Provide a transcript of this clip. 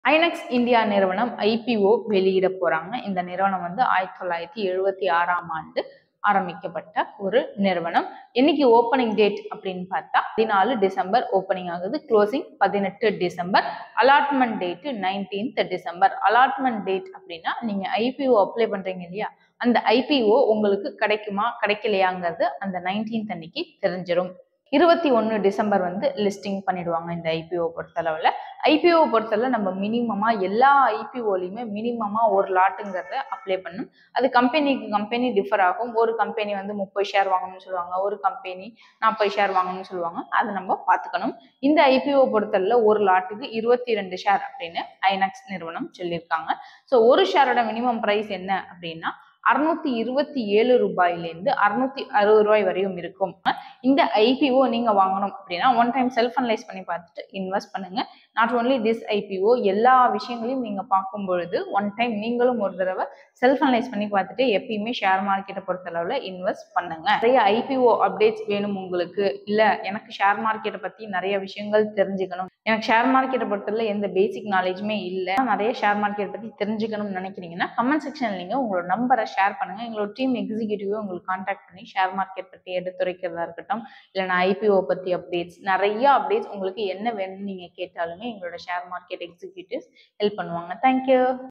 ஐனக்ஸ் India நிறுவனம் IPO வெளியிட போறாங்க இந்த நிறுவனம் வந்து ஆயிரத்தி தொள்ளாயிரத்தி எழுபத்தி ஆறாம் ஆண்டு ஆரம்பிக்கப்பட்ட ஒரு நிறுவனம் இன்னைக்கு ஓப்பனிங் டேட் அப்படின்னு பார்த்தா பதினாலு டிசம்பர் ஓப்பனிங் ஆகுது க்ளோசிங் பதினெட்டு December allotment date nineteenth December allotment date அப்படின்னா நீங்க ஐபிஓ அப்ளை பண்றீங்க இல்லையா அந்த ஐபிஓ உங்களுக்கு கிடைக்குமா கிடைக்கலையாங்கிறது அந்த நைன்டீன்த் அன்னைக்கு தெரிஞ்சிடும் இருபத்தி ஒன்று டிசம்பர் வந்து லிஸ்டிங் பண்ணிடுவாங்க இந்த ஐபிஓ பொறுத்தளவில் ஐபிஓ பொறுத்தளவு நம்ம மினிமமாக எல்லா ஐபிஓலையுமே மினிமமாக ஒரு லாட்டுங்கிறத அப்ளை பண்ணும் அது கம்பெனிக்கு கம்பெனி டிஃபர் ஆகும் ஒரு கம்பெனி வந்து முப்பது ஷேர் வாங்கணும்னு சொல்லுவாங்க ஒரு கம்பெனி நாற்பது ஷேர் வாங்கணும்னு சொல்லுவாங்க அதை நம்ம பார்த்துக்கணும் இந்த ஐபிஓ பொறுத்தளவில் ஒரு லாட்டுக்கு இருபத்தி ரெண்டு ஷேர் அப்படின்னு ஐனக்ஸ் நிறுவனம் சொல்லியிருக்காங்க ஸோ ஒரு ஷேரோட மினிமம் ப்ரைஸ் என்ன அப்படின்னா அறுநூத்தி இருபத்தி ஏழு ரூபாயிலேருந்து அறுநூத்தி அறுபது ரூபாய் வரையும் இருக்கும் இந்த ஐபிஓ நீங்க வாங்கணும் அப்படின்னா ஒன் டைம் செல்ஃப் அனலைஸ் பண்ணி பார்த்துட்டு இன்வெஸ்ட் பண்ணுங்க நாட் ஓன்லி திஸ் ஐபிஓ எல்லா விஷயங்களையும் நீங்க பார்க்கும் பொழுது ஒன் டைம் நீங்களும் ஒரு தடவை செல்ஃப் அனலைஸ் பண்ணி பார்த்துட்டு எப்பயுமே ஷேர் மார்க்கெட்டை பொறுத்தளவுல இன்வெஸ்ட் பண்ணுங்க நிறைய ஐபிஓ அப்டேட்ஸ் வேணும் உங்களுக்கு இல்ல எனக்கு ஷேர் மார்க்கெட்டை பத்தி நிறைய விஷயங்கள் தெரிஞ்சுக்கணும் எனக்கு ஷேர் மார்க்கெட்டை பொறுத்தவரை எந்த பேசிக் நாலேஜுமே இல்லை நிறைய ஷேர் மார்க்கெட் பத்தி தெரிஞ்சுக்கணும்னு நினைக்கிறீங்கன்னா கமெண்ட் செக்ஷன்ல நீங்க உங்களோட நம்பரை ஷேர் பண்ணுங்க எங்களோட டீம் எக்ஸிக்யூட்டிவ் உங்களுக்கு கான்டாக்ட் பண்ணி ஷேர் மார்க்கெட் பத்தி எடுத்துரைக்கிறதா இருக்கட்டும் இல்லைனா ஐபிஓ பத்தி அப்டேட்ஸ் நிறைய அப்டேட்ஸ் உங்களுக்கு என்ன வேணும்னு நீங்க கேட்டாலுமே எங்களோட ஷேர் மார்க்கெட் எக்ஸிக்யூட்டிவ்ஸ் ஹெல்ப் பண்ணுவாங்க தேங்க்யூ